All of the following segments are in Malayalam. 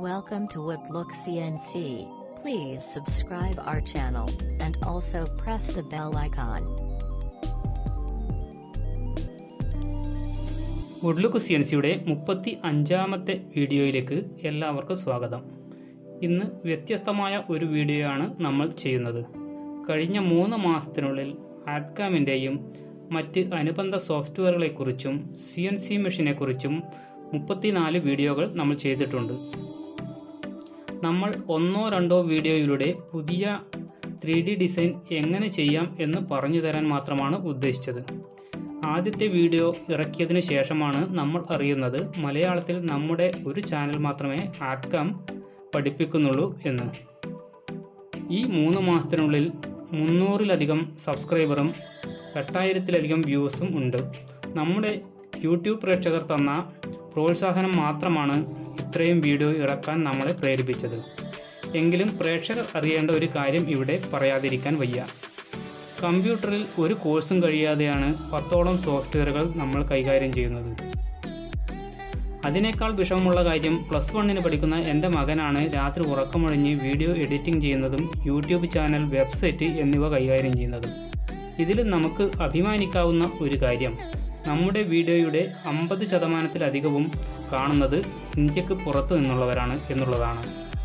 Welcome to Weblook CNC. Please subscribe our channel and also press the bell icon. Woodlook C N സിയുടെ മുപ്പത്തി അഞ്ചാമത്തെ വീഡിയോയിലേക്ക് എല്ലാവർക്കും സ്വാഗതം ഇന്ന് വ്യത്യസ്തമായ ഒരു വീഡിയോ ആണ് നമ്മൾ ചെയ്യുന്നത് കഴിഞ്ഞ മൂന്ന് മാസത്തിനുള്ളിൽ ആഡ്കാമിൻ്റെയും മറ്റ് അനുബന്ധ സോഫ്റ്റ്വെയറുകളെക്കുറിച്ചും സി എൻ സി മെഷീനെക്കുറിച്ചും മുപ്പത്തിനാല് വീഡിയോകൾ നമ്മൾ ചെയ്തിട്ടുണ്ട് നമ്മൾ ഒന്നോ രണ്ടോ വീഡിയോയിലൂടെ പുതിയ ത്രീ ഡി ഡിസൈൻ എങ്ങനെ ചെയ്യാം എന്ന് പറഞ്ഞു തരാൻ മാത്രമാണ് ഉദ്ദേശിച്ചത് ആദ്യത്തെ വീഡിയോ ഇറക്കിയതിന് ശേഷമാണ് നമ്മൾ അറിയുന്നത് മലയാളത്തിൽ നമ്മുടെ ഒരു ചാനൽ മാത്രമേ ആഡ്കാം പഠിപ്പിക്കുന്നുള്ളൂ എന്ന് ഈ മൂന്ന് മാസത്തിനുള്ളിൽ മുന്നൂറിലധികം സബ്സ്ക്രൈബറും എട്ടായിരത്തിലധികം വ്യൂസും ഉണ്ട് നമ്മുടെ യൂട്യൂബ് പ്രേക്ഷകർ തന്ന പ്രോത്സാഹനം മാത്രമാണ് ഇത്രയും വീഡിയോ ഇറക്കാൻ നമ്മളെ പ്രേരിപ്പിച്ചത് എങ്കിലും പ്രേക്ഷകർ അറിയേണ്ട ഒരു കാര്യം ഇവിടെ പറയാതിരിക്കാൻ വയ്യ കമ്പ്യൂട്ടറിൽ ഒരു കോഴ്സും കഴിയാതെയാണ് പത്തോളം സോഫ്റ്റ്വെയറുകൾ നമ്മൾ കൈകാര്യം ചെയ്യുന്നത് അതിനേക്കാൾ വിഷമമുള്ള കാര്യം പ്ലസ് വണ്ണിന് പഠിക്കുന്ന എൻ്റെ മകനാണ് രാത്രി ഉറക്കമൊഴിഞ്ഞ് വീഡിയോ എഡിറ്റിംഗ് ചെയ്യുന്നതും യൂട്യൂബ് ചാനൽ വെബ്സൈറ്റ് എന്നിവ കൈകാര്യം ചെയ്യുന്നതും ഇതിൽ നമുക്ക് അഭിമാനിക്കാവുന്ന ഒരു കാര്യം നമ്മുടെ വീഡിയോയുടെ അമ്പത് ശതമാനത്തിലധികവും കാണുന്നത് ഇന്ത്യക്ക് പുറത്തു നിന്നുള്ളവരാണ് എന്നുള്ളതാണ്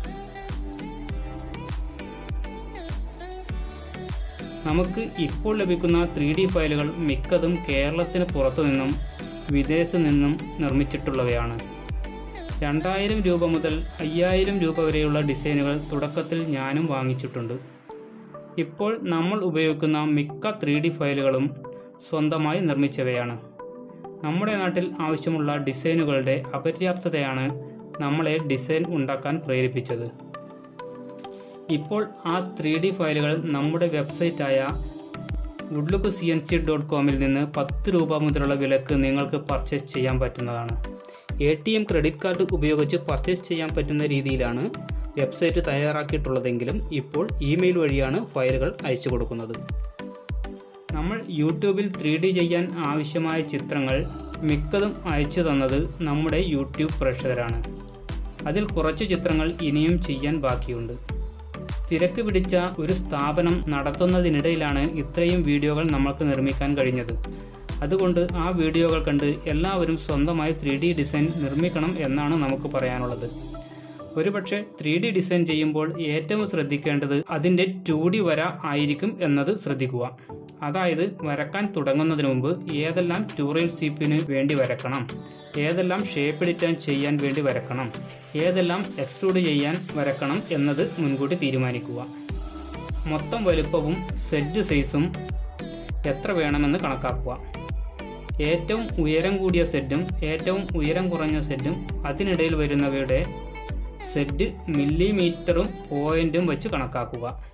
നമുക്ക് ഇപ്പോൾ ലഭിക്കുന്ന ത്രീ ഡി ഫയലുകൾ മിക്കതും കേരളത്തിന് പുറത്തു നിന്നും വിദേശത്തു നിന്നും നിർമ്മിച്ചിട്ടുള്ളവയാണ് രണ്ടായിരം രൂപ മുതൽ അയ്യായിരം രൂപ വരെയുള്ള ഡിസൈനുകൾ തുടക്കത്തിൽ ഞാനും വാങ്ങിച്ചിട്ടുണ്ട് ഇപ്പോൾ നമ്മൾ ഉപയോഗിക്കുന്ന മിക്ക ത്രീ ഡി ഫയലുകളും സ്വന്തമായി നിർമ്മിച്ചവയാണ് നമ്മുടെ നാട്ടിൽ ആവശ്യമുള്ള ഡിസൈനുകളുടെ അപര്യാപ്തതയാണ് നമ്മളെ ഡിസൈൻ ഉണ്ടാക്കാൻ പ്രേരിപ്പിച്ചത് ഇപ്പോൾ ആ ത്രീ ഡി ഫയലുകൾ നമ്മുടെ വെബ്സൈറ്റായ Woodlook C N C dot കോമിൽ നിന്ന് പത്ത് രൂപ മുതലുള്ള വിലക്ക് നിങ്ങൾക്ക് പർച്ചേസ് ചെയ്യാൻ പറ്റുന്നതാണ് A T M credit card ഉപയോഗിച്ച് പർച്ചേസ് ചെയ്യാൻ പറ്റുന്ന രീതിയിലാണ് വെബ്സൈറ്റ് തയ്യാറാക്കിയിട്ടുള്ളതെങ്കിലും ഇപ്പോൾ ഇമെയിൽ വഴിയാണ് ഫയലുകൾ അയച്ചു കൊടുക്കുന്നത് നമ്മൾ യൂട്യൂബിൽ ത്രീ ഡി ചെയ്യാൻ ആവശ്യമായ ചിത്രങ്ങൾ മിക്കതും അയച്ചു തന്നത് നമ്മുടെ യൂട്യൂബ് പ്രേക്ഷകരാണ് അതിൽ കുറച്ച് ചിത്രങ്ങൾ ഇനിയും ചെയ്യാൻ ബാക്കിയുണ്ട് തിരക്ക് പിടിച്ച ഒരു സ്ഥാപനം നടത്തുന്നതിനിടയിലാണ് ഇത്രയും വീഡിയോകൾ നമ്മൾക്ക് നിർമ്മിക്കാൻ കഴിഞ്ഞത് അതുകൊണ്ട് ആ വീഡിയോകൾ കണ്ട് എല്ലാവരും സ്വന്തമായി ത്രീ ഡി ഡിസൈൻ നിർമ്മിക്കണം എന്നാണ് നമുക്ക് പറയാനുള്ളത് ഒരുപക്ഷെ ത്രീ ഡി ഡിസൈൻ ചെയ്യുമ്പോൾ ഏറ്റവും ശ്രദ്ധിക്കേണ്ടത് അതിൻ്റെ ടു ഡി വര ആയിരിക്കും എന്നത് ശ്രദ്ധിക്കുക അതായത് വരക്കാൻ തുടങ്ങുന്നതിന് മുമ്പ് ഏതെല്ലാം ട്യൂറൽ സീപ്പിന് വേണ്ടി വരക്കണം ഏതെല്ലാം ഷേപ്പ് എഡിറ്റാൻ ചെയ്യാൻ വേണ്ടി വരക്കണം ഏതെല്ലാം എക്സ്ട്രൂഡ് ചെയ്യാൻ വരക്കണം എന്നത് മുൻകൂട്ടി തീരുമാനിക്കുക മൊത്തം വലുപ്പവും സെറ്റ് സൈസും എത്ര വേണമെന്ന് കണക്കാക്കുക ഏറ്റവും ഉയരം കൂടിയ സെറ്റും ഏറ്റവും ഉയരം കുറഞ്ഞ സെറ്റും അതിനിടയിൽ വരുന്നവയുടെ സെറ്റ് മില്ലിമീറ്ററും പോയിന്റും വെച്ച് കണക്കാക്കുക